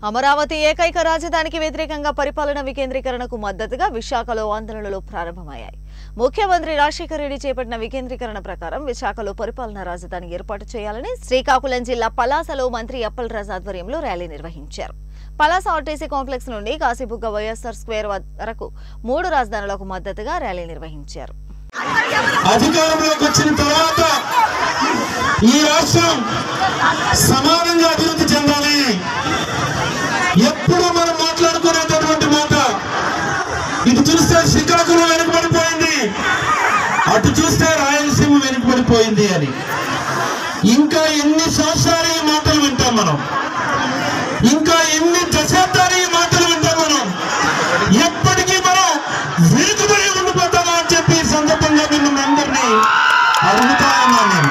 అమరావతి ఏకైక రాజధానికి వ్యతిరేకంగా పరిపాలన వికేంద్రీకరణకు మద్దతుగా విశాఖలో ఆందోళనలు ప్రారంభమయ్యాయి ముఖ్యమంత్రి రాజశేఖర రెడ్డి చేపట్టిన వికేంద్రీకరణ ప్రకారం విశాఖలో పరిపాలనా రాజధాని ఏర్పాటు చేయాలని శ్రీకాకుళం జిల్లా పలాసలో మంత్రి అప్పల్ రాజ్ ఆధ్వర్యంలో ర్యాలీ నిర్వహించారు పలాస ఆర్టీసీ కాంప్లెక్స్ నుండి కాశీబుగ్గ వైఎస్ఆర్ స్క్వేర్ వరకు మూడు రాజధానులకు మద్దతుగా ర్యాలీ నిర్వహించారు అధికారంలోకి వచ్చిన తర్వాత ఈ రాష్ట్రం సమానంగా అభివృద్ధి చెందాలి ఎప్పుడు మనం మాట్లాడుకునేటటువంటి మాట ఇటు చూస్తే శ్రీకాకుళం వెనుకబడిపోయింది అటు చూస్తే రాయలసీమ వెనుకబడిపోయింది అని ఇంకా ఎన్ని సంవత్సరాలు ఈ మాటలు వింటాం మనం ఇంకా ఎన్ని దశాబ్దాలు ఈ మాటలు వింటాం మనం ఎప్పటికీ మనం వెనుకబడి ఉండిపోతామా అని చెప్పి ఈ సందర్భంగా మిమ్మల్ని అందరినీ అడుగుతా ఉన్నాను నేను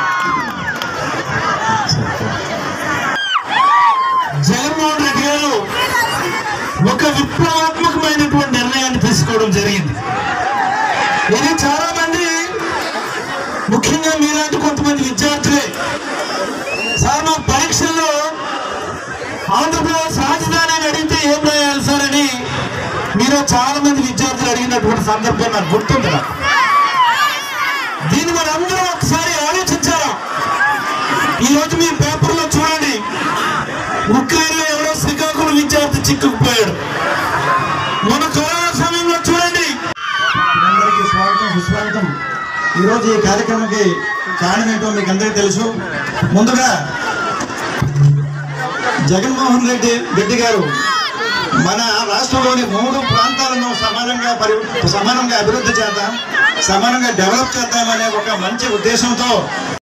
జగన్మోహన్ రెడ్డి గారు ఒక విప్లవాత్మకమైనటువంటి నిర్ణయాన్ని తీసుకోవడం జరిగింది ఇది చాలా మంది ముఖ్యంగా మీలాంటి కొంతమంది విద్యార్థులే సార్ మా పరీక్షల్లో ఆంధ్రప్రదేశ్ రాజధాని అని అడిగితే ఏం రాయాలి సార్ అని మీరు చాలా మంది విద్యార్థులు అడిగినటువంటి సందర్భం నాకు గుర్తుంది నాకు దీన్ని మన అందరం ఒకసారి ఆలోచించారా ఈ రోజు మీ పేపర్లో చూడండి ఉక్రెయిన్ లో ఎవరో శ్రీకాకుళం విద్యార్థి చిక్కుకుపోయాడు మన కరోనా సమయంలో చూడండి అందరికీ స్వాగతం సుస్వాగతం ఈరోజు ఈ కార్యక్రమంకి కారణం ఏంటో మీకు అందరికీ తెలుసు ముందుగా జగన్మోహన్ రెడ్డి రెడ్డి గారు మన రాష్ట్రంలోని మూడు ప్రాంతాలను సమానంగా పరి సమానంగా అభివృద్ధి చేద్దాం సమానంగా డెవలప్ చేద్దామనే ఒక మంచి ఉద్దేశంతో